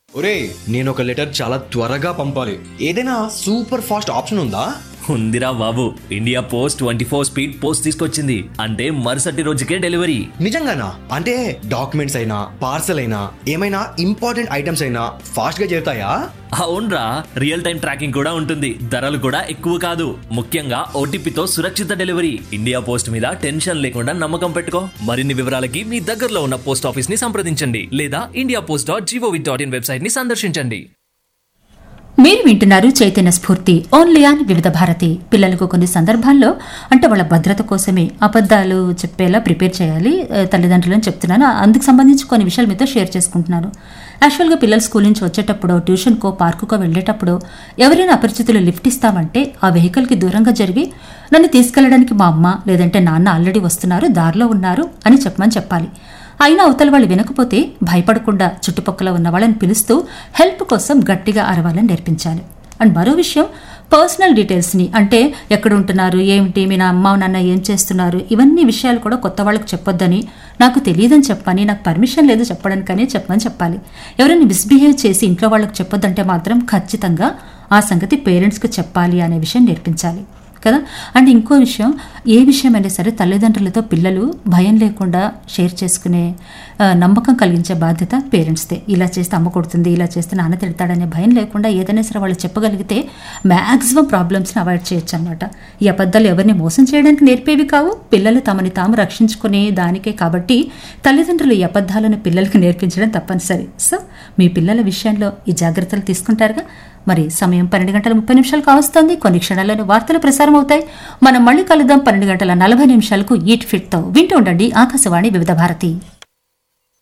ఒరే నేను ఒక లెటర్ చాలా త్వరగా పంపాలి ఏదైనా సూపర్ ఫాస్ట్ ఆప్షన్ ఉందా ఉందిరా బాబు India post twenty four speed post తీసుకొచ్చింది అంటే మరుసటి రోజుకే డెలివరీ నిజంగానా అంటే డాక్యుమెంట్స్ అయినా పార్సల్ అయినా ఏమైనా ఇంపార్టెంట్ ఐటమ్స్ అయినా ఫాస్ట్ గా చేరుతాయా అవునరా రియల్ టైం ట్రాకింగ్ కూడా ఉంటుంది ధరలు కూడా ఎక్కువ కాదు ముఖ్యంగా ఓటీపీతో సురక్షిత డెలివరీ ఇండియా పోస్ట్ మీద టెన్షన్ లేకుండా నమ్మకం పెట్టుకో మరిన్ని వివరాలకి మీ దగ్గరలో ఉన్న పోస్ట్ ఆఫీస్ ని సంప్రదించండి లేదా India post dot G O V dot in website ని సందర్శించండి మీరు వింటున్నారు చైతన్య స్ఫూర్తి ఓన్లీ ఆన్ వివిధ భారతి పిల్లలకు కొన్ని సందర్భాల్లో అంటే వాళ్ళ భద్రత కోసమే అబద్ధాలు చెప్పేలా ప్రిపేర్ చేయాలి ఆ, తల్లిదండ్రులని చెప్తున్నాను అందుకు సంబంధించి కొన్ని విషయాలు మీతో షేర్ చేసుకుంటున్నాను యాక్చువల్గా పిల్లలు స్కూల్ నుంచి వచ్చేటప్పుడు ట్యూషన్కో పార్కుకో వెళ్ళేటప్పుడు ఎవరైనా అపరిచితులు లిఫ్ట్ ఇస్తామంటే ఆ వెహికల్కి దూరంగా జరిగి నన్ను తీసుకెళ్ళడానికి మా అమ్మ లేదంటే నాన్న ఆల్రెడీ వస్తున్నారు దారిలో ఉన్నారు అని చెప్పమని చెప్పాలి అయినా అవతల వాళ్ళు వినకపోతే భయపడకుండా చుట్టుపక్కల ఉన్న వాళ్ళని పిలుస్తూ హెల్ప్ కోసం గట్టిగా అరవాలని నేర్పించాలి అండ్ మరో విషయం పర్సనల్ డీటెయిల్స్ని అంటే ఎక్కడ ఉంటున్నారు ఏమిటి మీ నా అమ్మ నాన్న ఏం చేస్తున్నారు ఇవన్నీ విషయాలు కూడా కొత్త వాళ్ళకి చెప్పొద్దని నాకు తెలియదని చెప్పని నాకు పర్మిషన్ లేదు చెప్పడానికనే చెప్పమని చెప్పాలి ఎవరైనా మిస్బిహేవ్ చేసి ఇంట్లో వాళ్ళకి చెప్పొద్దంటే మాత్రం ఖచ్చితంగా ఆ సంగతి పేరెంట్స్కి చెప్పాలి అనే విషయం నేర్పించాలి కదా అండ్ ఇంకో విషయం ఏ విషయమైనా సరే తల్లిదండ్రులతో పిల్లలు భయం లేకుండా షేర్ చేసుకునే ఆ, నమ్మకం కలిగించే బాధ్యత పేరెంట్స్దే ఇలా చేస్తే అమ్మ కొడుతుంది ఇలా చేస్తే నాన్న తిడతాడనే భయం లేకుండా ఏదైనా సరే వాళ్ళు చెప్పగలిగితే మ్యాక్సిమం ప్రాబ్లమ్స్ని అవాయిడ్ చేయొచ్చు అనమాట ఈ అబద్ధాలు ఎవరిని మోసం చేయడానికి నేర్పేవి కావు పిల్లలు తమని తాము రక్షించుకునే దానికే కాబట్టి తల్లిదండ్రులు ఈ అబద్ధాలను పిల్లలకి నేర్పించడం తప్పనిసరి సో మీ పిల్లల విషయంలో ఈ జాగ్రత్తలు తీసుకుంటారుగా మరి సమయం పన్నెండు గంటల ముప్పై నిమిషాలు కావస్తోంది కొన్ని క్షణాల్లోనే వార్తలు ప్రసారం అవుతాయి మనం మళ్ళీ కలుద్దాం పన్నెండు గంటల నలభై నిమిషాలకు ఈట్ ఫిట్ తో వింటూ ఉండండి ఆకాశవాణి వివిధ భారతి